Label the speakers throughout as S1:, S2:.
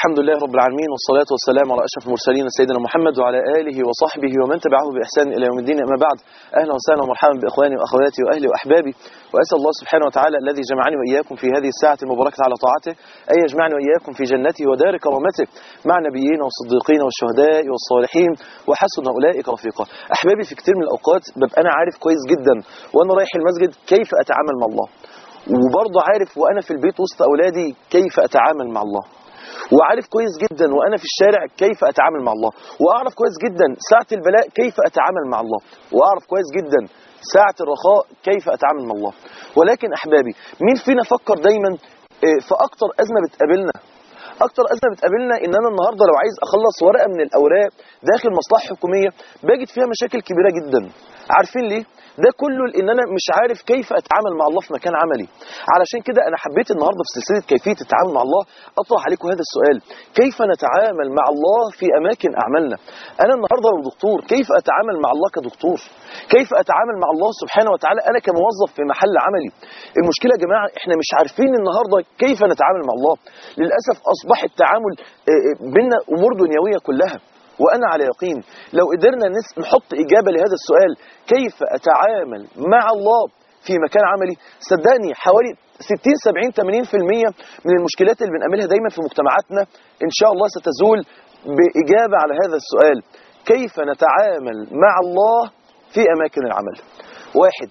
S1: الحمد لله رب العالمين والصلاة والسلام على أشرف المرسلين سيدنا محمد وعلى آله وصحبه ومن تبعه بإحسان إلى يوم الدين أما بعد أهلا وسهلا ومرحبا بإخواني وأخواتي وأهلي وأحبابي وأسأل الله سبحانه وتعالى الذي جمعني وإياكم في هذه الساعة المباركة على طاعته أن يجمعني وإياكم في جنته ودار كرامته مع نبيين والصديقين والشهداء والصالحين وحسن أولئك رفيقا أحبابي في كثير من الأوقات ببقى أنا عارف كويس جدا وأنا رايح المسجد كيف أتعامل مع الله وبرضه عارف وأنا في البيت وسط أولادي كيف أتعامل مع الله وعارف كويس جدا وانا في الشارع كيف اتعامل مع الله واعرف كويس جدا ساعه البلاء كيف اتعامل مع الله واعرف كويس جدا ساعه الرخاء كيف اتعامل مع الله ولكن احبابي مين فينا فكر دايما آه، في اكتر ازمه بتقابلنا اكتر ازمه بتقابلنا ان انا النهارده لو عايز اخلص ورقه من الاوراق داخل مصلحه حكوميه باجد فيها مشاكل كبيره جدا عارفين ليه ده كله لان انا مش عارف كيف اتعامل مع الله في مكان عملي علشان كده انا حبيت النهارده في سلسله كيفيه التعامل مع الله اطرح عليكم هذا السؤال كيف نتعامل مع الله في اماكن اعمالنا انا النهارده لو دكتور كيف اتعامل مع الله كدكتور كيف اتعامل مع الله سبحانه وتعالى انا كموظف في محل عملي المشكله يا جماعه احنا مش عارفين النهارده كيف نتعامل مع الله للاسف اصبح التعامل آه، آه، بينا امور دنيويه كلها وانا على يقين لو قدرنا نس- نحط اجابه لهذا السؤال كيف اتعامل مع الله في مكان عملي صدقني حوالي 60 70 80% من المشكلات اللي بنقابلها دايما في مجتمعاتنا ان شاء الله ستزول باجابه على هذا السؤال كيف نتعامل مع الله في اماكن العمل واحد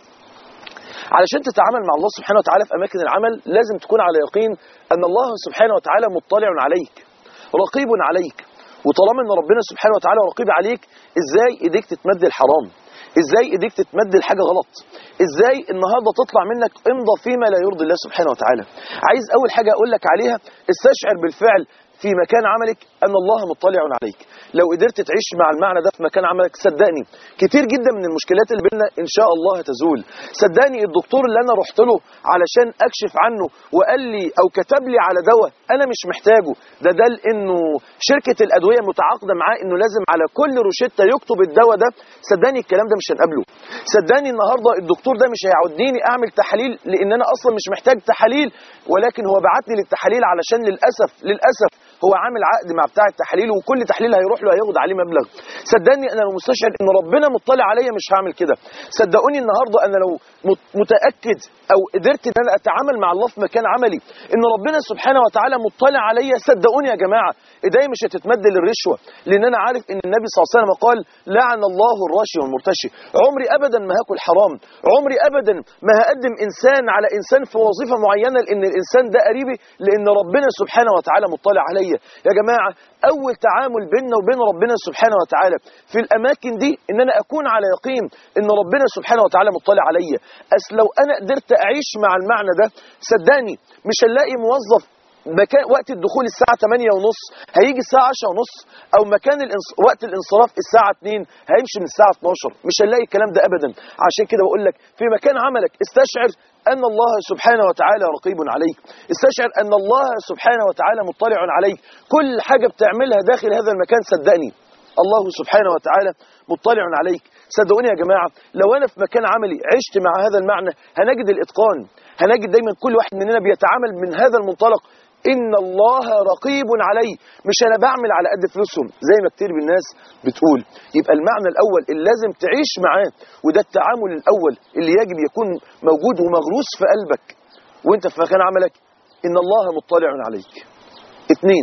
S1: علشان تتعامل مع الله سبحانه وتعالى في اماكن العمل لازم تكون على يقين ان الله سبحانه وتعالى مطلع عليك رقيب عليك وطالما ان ربنا سبحانه وتعالى رقيب عليك ازاي ايديك تتمد الحرام ازاي ايديك تتمد الحاجه غلط ازاي النهارده تطلع منك امضى فيما لا يرضي الله سبحانه وتعالى عايز اول حاجه اقول لك عليها استشعر بالفعل في مكان عملك ان الله مطلع عليك لو قدرت تعيش مع المعنى ده في مكان عملك صدقني كتير جدا من المشكلات اللي بيننا ان شاء الله هتزول صدقني الدكتور اللي انا رحت له علشان اكشف عنه وقال لي او كتب لي على دواء انا مش محتاجه ده دل انه شركه الادويه متعاقده معاه انه لازم على كل روشته يكتب الدواء ده صدقني الكلام ده مش هنقابله صدقني النهارده الدكتور ده مش هيعودني اعمل تحاليل لان انا اصلا مش محتاج تحاليل ولكن هو بعتني للتحاليل علشان للاسف للاسف هو عامل عقد مع بتاع التحاليل وكل تحليل هيروح له هياخد عليه مبلغ صدقني انا لو مستشعر ان ربنا مطلع عليا مش هعمل كده صدقوني النهارده انا لو مت- متاكد او قدرت ان انا اتعامل مع الله في مكان عملي ان ربنا سبحانه وتعالى مطلع عليا صدقوني يا جماعه ايديا مش هتتمد للرشوه لان انا عارف ان النبي صلى الله عليه وسلم قال لعن الله الراشي والمرتشي عمري ابدا ما هاكل حرام عمري ابدا ما هقدم انسان على انسان في وظيفه معينه لان الانسان ده قريبي لان ربنا سبحانه وتعالى مطلع عليا يا جماعه اول تعامل بيننا وبين ربنا سبحانه وتعالى في الاماكن دي ان انا اكون على يقين ان ربنا سبحانه وتعالى مطلع عليا اصل لو انا قدرت اعيش مع المعنى ده صدقني مش هنلاقي موظف مكان وقت الدخول الساعة 8 ونص هيجي الساعة 10 ونص أو مكان الانص... وقت الانصراف الساعة 2 هيمشي من الساعة 12 مش هنلاقي الكلام ده أبدا عشان كده بقول لك في مكان عملك استشعر أن الله سبحانه وتعالى رقيب عليك استشعر أن الله سبحانه وتعالى مطلع عليك كل حاجة بتعملها داخل هذا المكان صدقني الله سبحانه وتعالى مطلع عليك صدقوني يا جماعة لو أنا في مكان عملي عشت مع هذا المعنى هنجد الإتقان هنجد دايما كل واحد مننا بيتعامل من هذا المنطلق إن الله رقيب علي مش أنا بعمل على قد فلوسهم زي ما كتير من الناس بتقول يبقى المعنى الأول اللي لازم تعيش معاه وده التعامل الأول اللي يجب يكون موجود ومغروس في قلبك وانت في مكان عملك إن الله مطلع عليك اثنين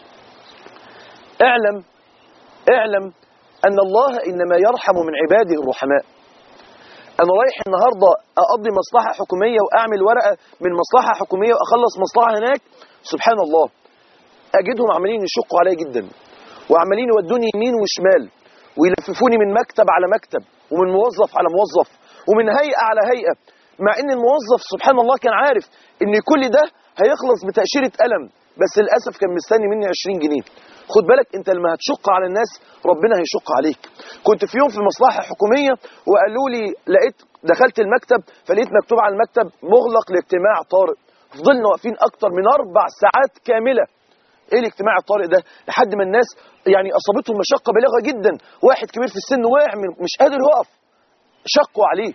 S1: اعلم اعلم أن الله إنما يرحم من عباده الرحماء أنا رايح النهاردة أقضي مصلحة حكومية وأعمل ورقة من مصلحة حكومية وأخلص مصلحة هناك سبحان الله أجدهم عمالين يشقوا عليا جدا وعمالين يودوني يمين وشمال ويلففوني من مكتب على مكتب ومن موظف على موظف ومن هيئة على هيئة مع ان الموظف سبحان الله كان عارف ان كل ده هيخلص بتأشيرة قلم بس للأسف كان مستني مني 20 جنيه خد بالك انت لما هتشق على الناس ربنا هيشق عليك كنت في يوم في مصلحة حكومية وقالوا لي لقيت دخلت المكتب فلقيت مكتوب على المكتب مغلق لاجتماع طارئ فضلنا واقفين اكتر من اربع ساعات كاملة ايه الاجتماع الطارئ ده لحد ما الناس يعني اصابتهم مشقة بالغة جدا واحد كبير في السن واقع من- مش قادر يقف شقوا عليه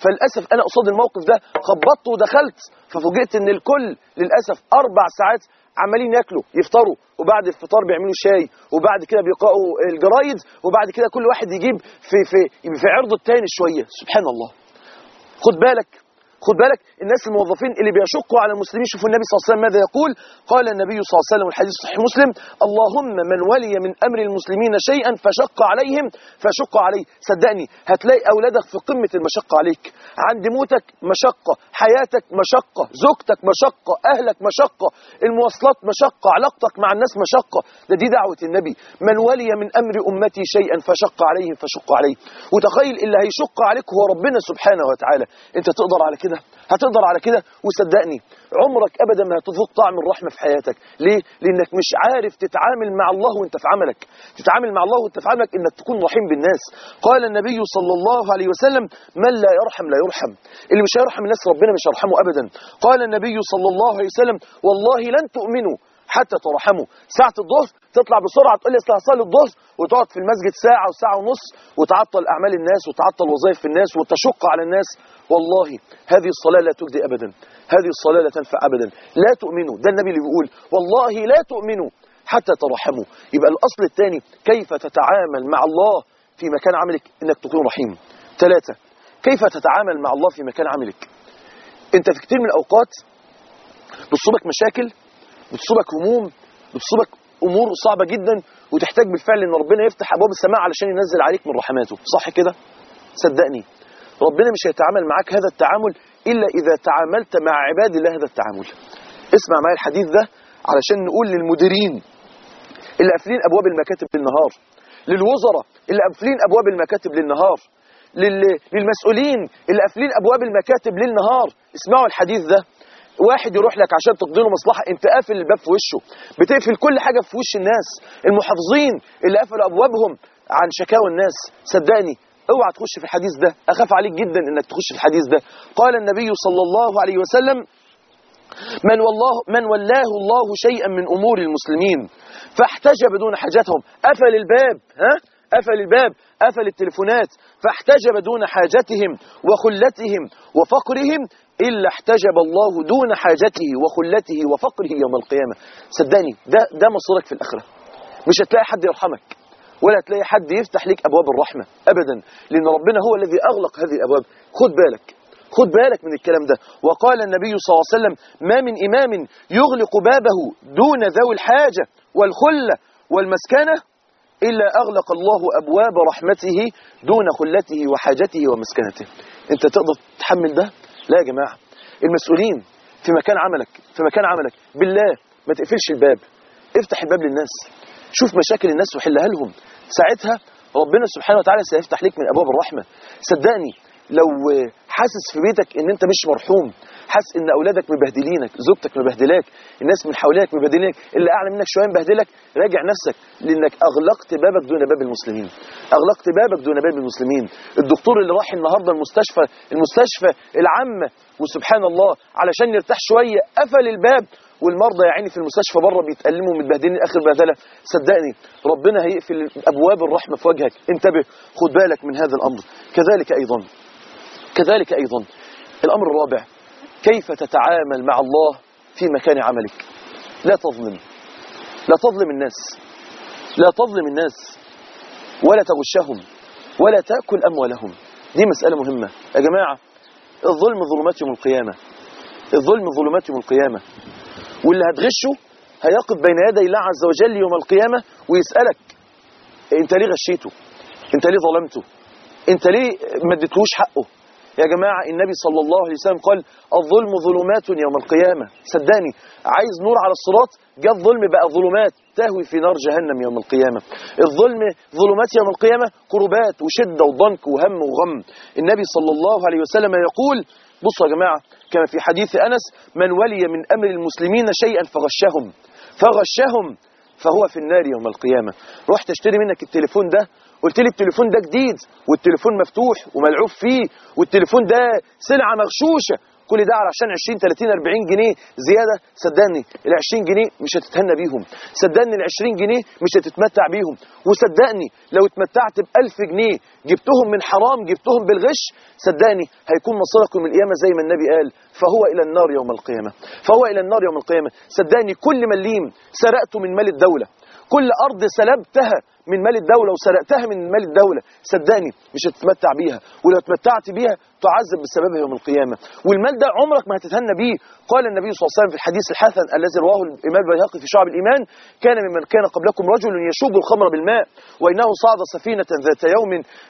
S1: فللاسف انا قصاد الموقف ده خبطت ودخلت ففوجئت ان الكل للاسف اربع ساعات عمالين ياكلوا يفطروا وبعد الفطار بيعملوا شاي وبعد كده بيقرأوا الجرايد وبعد كده كل واحد يجيب في في في عرضه التاني شويه سبحان الله خد بالك خد بالك الناس الموظفين اللي بيشقوا على المسلمين شوفوا النبي صلى الله عليه وسلم ماذا يقول قال النبي صلى الله عليه وسلم والحديث صحيح مسلم اللهم من ولي من امر المسلمين شيئا فشق عليهم فشق عليه صدقني هتلاقي اولادك في قمه المشقه عليك عند موتك مشقه حياتك مشقه زوجتك مشقه اهلك مشقه المواصلات مشقه علاقتك مع الناس مشقه ده دي دعوه النبي من ولي من امر امتي شيئا فشق عليهم فشق عليه وتخيل اللي هيشق عليك هو ربنا سبحانه وتعالى انت تقدر على كده هتقدر على كده وصدقني عمرك ابدا ما هتذوق طعم الرحمه في حياتك ليه لانك مش عارف تتعامل مع الله وانت في عملك تتعامل مع الله وانت في عملك انك تكون رحيم بالناس قال النبي صلى الله عليه وسلم من لا يرحم لا يرحم اللي مش هيرحم الناس ربنا مش هيرحمه ابدا قال النبي صلى الله عليه وسلم والله لن تؤمنوا حتى ترحموا ساعة الظهر تطلع بسرعة تقول لي اصل هصلي الظهر وتقعد في المسجد ساعة وساعة ونص وتعطل أعمال الناس وتعطل وظائف الناس وتشق على الناس والله هذه الصلاة لا تجدي أبدا هذه الصلاة لا تنفع أبدا لا تؤمنوا ده النبي اللي بيقول والله لا تؤمنوا حتى ترحموا يبقى الأصل الثاني كيف تتعامل مع الله في مكان عملك إنك تكون رحيم ثلاثة كيف تتعامل مع الله في مكان عملك أنت في كتير من الأوقات بتصيبك مشاكل بتصيبك هموم بتصيبك امور صعبه جدا وتحتاج بالفعل ان ربنا يفتح ابواب السماء علشان ينزل عليك من رحماته صح كده صدقني ربنا مش هيتعامل معاك هذا التعامل الا اذا تعاملت مع عباد الله هذا التعامل اسمع معايا الحديث ده علشان نقول للمديرين اللي قافلين ابواب المكاتب بالنهار للوزراء اللي قافلين ابواب المكاتب للنهار لل- للمسؤولين اللي قافلين ابواب المكاتب للنهار اسمعوا الحديث ده واحد يروح لك عشان تقضي له مصلحه انت قافل الباب في وشه بتقفل كل حاجه في وش الناس المحافظين اللي قفلوا ابوابهم عن شكاوى الناس صدقني اوعى تخش في الحديث ده اخاف عليك جدا انك تخش في الحديث ده قال النبي صلى الله عليه وسلم من والله من ولاه الله شيئا من امور المسلمين فاحتجب دون حاجتهم قفل الباب ها قفل الباب قفل التليفونات فاحتجب دون حاجتهم وخلتهم وفقرهم الا احتجب الله دون حاجته وخلته وفقره يوم القيامه صدقني ده ده مصيرك في الاخره مش هتلاقي حد يرحمك ولا هتلاقي حد يفتح لك ابواب الرحمه ابدا لان ربنا هو الذي اغلق هذه الابواب خد بالك خد بالك من الكلام ده وقال النبي صلى الله عليه وسلم ما من إمام يغلق بابه دون ذوي الحاجة والخلة والمسكنة إلا أغلق الله أبواب رحمته دون خلته وحاجته ومسكنته أنت تقدر تتحمل ده؟ لا يا جماعة المسؤولين في مكان عملك في مكان عملك بالله ما تقفلش الباب افتح الباب للناس شوف مشاكل الناس وحلها لهم ساعتها ربنا سبحانه وتعالى سيفتح لك من أبواب الرحمة صدقني لو حاسس في بيتك ان انت مش مرحوم حاسس ان اولادك مبهدلينك زوجتك مبهدلاك الناس من حواليك مبهدلينك اللي اعلى منك شويه مبهدلك راجع نفسك لانك اغلقت بابك دون باب المسلمين اغلقت بابك دون باب المسلمين الدكتور اللي راح النهارده المستشفى المستشفى العامه وسبحان الله علشان يرتاح شويه قفل الباب والمرضى يا عيني في المستشفى بره بيتألموا متبهدلين اخر بهدله صدقني ربنا هيقفل ابواب الرحمه في وجهك انتبه خد بالك من هذا الامر كذلك ايضا كذلك أيضا الأمر الرابع كيف تتعامل مع الله في مكان عملك لا تظلم لا تظلم الناس لا تظلم الناس ولا تغشهم ولا تأكل أموالهم دي مسألة مهمة يا جماعة الظلم ظلمات يوم القيامة الظلم ظلمات يوم القيامة واللي هتغشه هيقف بين يدي الله عز وجل يوم القيامة ويسألك انت ليه غشيته انت ليه ظلمته انت ليه ما اديتهوش حقه يا جماعة النبي صلى الله عليه وسلم قال الظلم ظلمات يوم القيامة صدقني عايز نور على الصراط جاء الظلم بقى ظلمات تهوي في نار جهنم يوم القيامة الظلم ظلمات يوم القيامة كربات وشدة وضنك وهم وغم النبي صلى الله عليه وسلم يقول بصوا يا جماعة كما في حديث أنس من ولي من أمر المسلمين شيئا فغشهم فغشهم فهو في النار يوم القيامة رحت اشتري منك التليفون ده قلت لي التليفون ده جديد والتليفون مفتوح وملعوب فيه والتليفون ده سلعة مغشوشة كل ده علشان 20 30 40 جنيه زياده صدقني ال 20 جنيه مش هتتهنى بيهم صدقني ال 20 جنيه مش هتتمتع بيهم وصدقني لو اتمتعت ب 1000 جنيه جبتهم من حرام جبتهم بالغش صدقني هيكون مصيركم القيامه زي ما النبي قال فهو الى النار يوم القيامه فهو الى النار يوم القيامه صدقني كل مليم سرقته من مال الدوله كل ارض سلبتها من مال الدولة وسرقتها من مال الدولة صدقني مش هتتمتع بيها ولو اتمتعت بيها تعذب بسببها يوم القيامة والمال ده عمرك ما هتتهنى بيه قال النبي صلى الله عليه وسلم في الحديث الحسن الذي رواه الإمام البيهقي في شعب الإيمان كان ممن كان قبلكم رجل يشوب الخمر بالماء وإنه صعد سفينة ذات يوم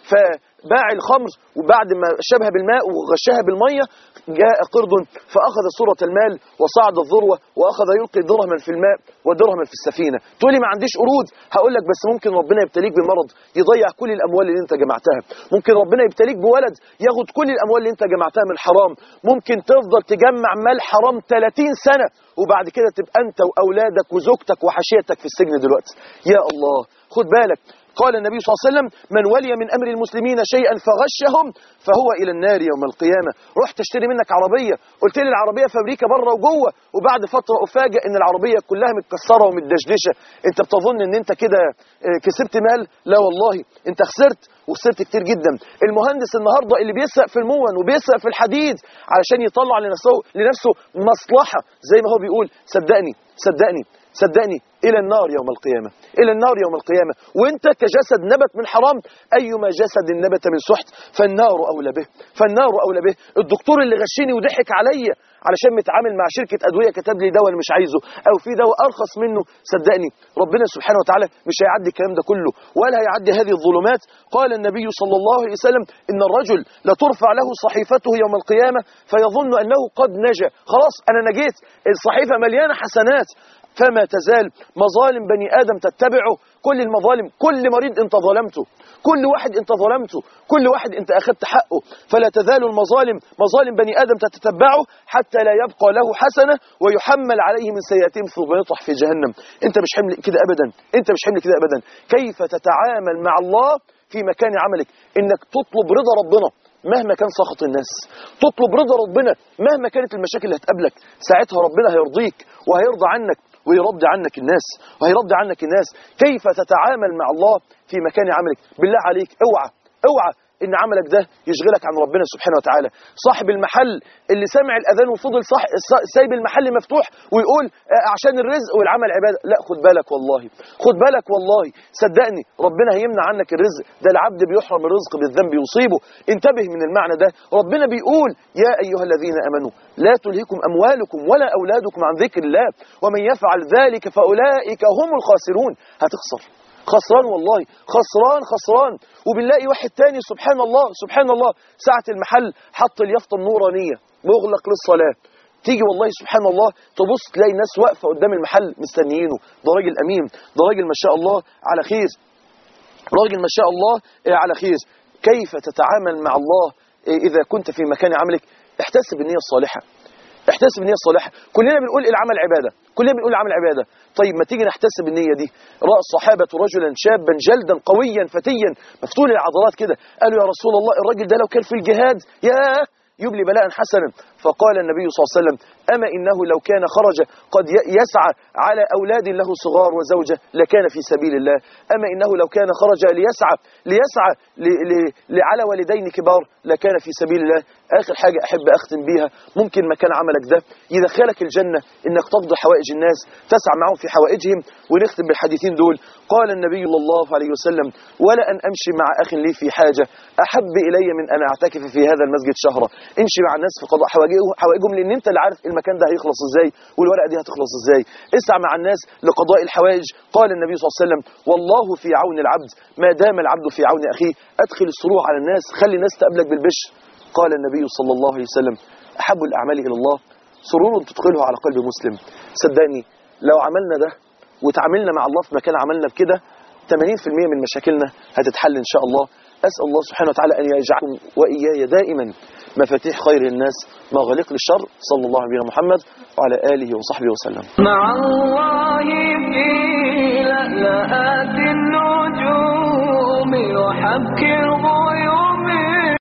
S1: فباع الخمر وبعد ما شبه بالماء وغشها بالمية جاء قرد فأخذ صورة المال وصعد الذروة وأخذ يلقي درهما في الماء ودرهما في السفينة تقولي ما عنديش قرود هقول لك بس ممكن ربنا يبتليك بمرض يضيع كل الأموال اللي انت جمعتها ممكن ربنا يبتليك بولد ياخد كل الأموال اللي انت جمعتها من حرام ممكن تفضل تجمع مال حرام 30 سنة وبعد كده تبقى انت وأولادك وزوجتك وحشيتك في السجن دلوقتي يا الله خد بالك قال النبي صلى الله عليه وسلم من ولي من أمر المسلمين شيئا فغشهم فهو إلى النار يوم القيامة رحت اشتري منك عربية قلت لي العربية فابريكا بره وجوه وبعد فترة أفاجئ إن العربية كلها متكسرة ومتدشدشة أنت بتظن إن أنت كده آه، كسبت مال لا والله أنت خسرت وخسرت كتير جدا المهندس النهاردة اللي بيسرق في المون وبيسرق في الحديد علشان يطلع لنفسه, لنفسه مصلحة زي ما هو بيقول صدقني صدقني صدقني إلى النار يوم القيامة إلى النار يوم القيامة وإنت كجسد نبت من حرام أيما جسد نبت من سحت فالنار أولى به فالنار أولى به الدكتور اللي غشني وضحك عليا علشان متعامل مع شركة أدوية كتب لي دواء مش عايزه أو في دواء أرخص منه صدقني ربنا سبحانه وتعالى مش هيعدي الكلام ده كله ولا هيعدي هذه الظلمات قال النبي صلى الله عليه وسلم إن الرجل لترفع له صحيفته يوم القيامة فيظن أنه قد نجا خلاص أنا نجيت الصحيفة مليانة حسنات فما تزال مظالم بني آدم تتبعه كل المظالم كل مريض انت ظلمته كل واحد انت ظلمته كل واحد انت أخذت حقه فلا تزال المظالم مظالم بني آدم تتبعه حتى لا يبقى له حسنة ويحمل عليه من سيئاتهم ثم يطرح في جهنم انت مش حمل كده أبدا انت مش حمل كده أبدا كيف تتعامل مع الله في مكان عملك انك تطلب رضا ربنا مهما كان سخط الناس تطلب رضا ربنا مهما كانت المشاكل اللي هتقابلك ساعتها ربنا هيرضيك وهيرضى عنك ويرضي عنك الناس وهيرضي عنك الناس كيف تتعامل مع الله في مكان عملك بالله عليك اوعى اوعى ان عملك ده يشغلك عن ربنا سبحانه وتعالى صاحب المحل اللي سمع الاذان وفضل صح سايب المحل مفتوح ويقول آه، عشان الرزق والعمل عباده لا خد بالك والله خد بالك والله صدقني ربنا هيمنع عنك الرزق ده العبد بيحرم الرزق بالذنب يصيبه انتبه من المعنى ده ربنا بيقول يا ايها الذين امنوا لا تلهكم اموالكم ولا اولادكم عن ذكر الله ومن يفعل ذلك فاولئك هم الخاسرون هتخسر خسران والله خسران خسران وبنلاقي واحد تاني سبحان الله سبحان الله ساعة المحل حط اليافطة النورانية مغلق للصلاة تيجي والله سبحان الله تبص تلاقي ناس واقفة قدام المحل مستنيينه ده راجل أمين ده راجل ما شاء الله على خير راجل ما شاء الله آه، على خير كيف تتعامل مع الله آه، إذا كنت في مكان عملك احتسب النية الصالحة احتسب النية الصالحة كلنا بنقول العمل عبادة كلنا بنقول العمل عبادة طيب ما تيجي نحتسب النية دي رأى الصحابة رجلا شابا جلدا قويا فتيا مفتول العضلات كده قالوا يا رسول الله الراجل ده لو كان في الجهاد ياه يبلي بلاء حسنا فقال النبي صلى الله عليه وسلم أما إنه لو كان خرج قد ي- يسعى على أولاد له صغار وزوجة لكان في سبيل الله أما إنه لو كان خرج ليسعى ليسعى ل- ل- ل- على والدين كبار لكان في سبيل الله آخر حاجة أحب أختم بيها ممكن مكان عملك ده يدخلك الجنة إنك تقضي حوائج الناس تسعى معهم في حوائجهم ونختم بالحديثين دول قال النبي صلى الله عليه وسلم ولا أن أمشي مع أخ لي في حاجة أحب إلي من أن أعتكف في هذا المسجد شهرا امشي مع الناس في قضاء حوائجهم حوائجهم لأن أنت اللي عارف المكان ده هيخلص إزاي والورقة دي هتخلص إزاي اسعى مع الناس لقضاء الحوائج قال النبي صلى الله عليه وسلم والله في عون العبد ما دام العبد في عون أخيه أدخل السرور على الناس خلي الناس تقابلك بالبشر قال النبي صلى الله عليه وسلم أحب الأعمال إلى الله سرور تدخله على قلب مسلم صدقني لو عملنا ده وتعاملنا مع الله في مكان عملنا بكده 80% من مشاكلنا هتتحل إن شاء الله أسأل الله سبحانه وتعالى أن يجعلكم وإياي دائما مفاتيح خير الناس مغاليق للشر صلى الله عليه محمد وعلى آله وصحبه وسلم
S2: مع الله في لألآت النجوم وحبك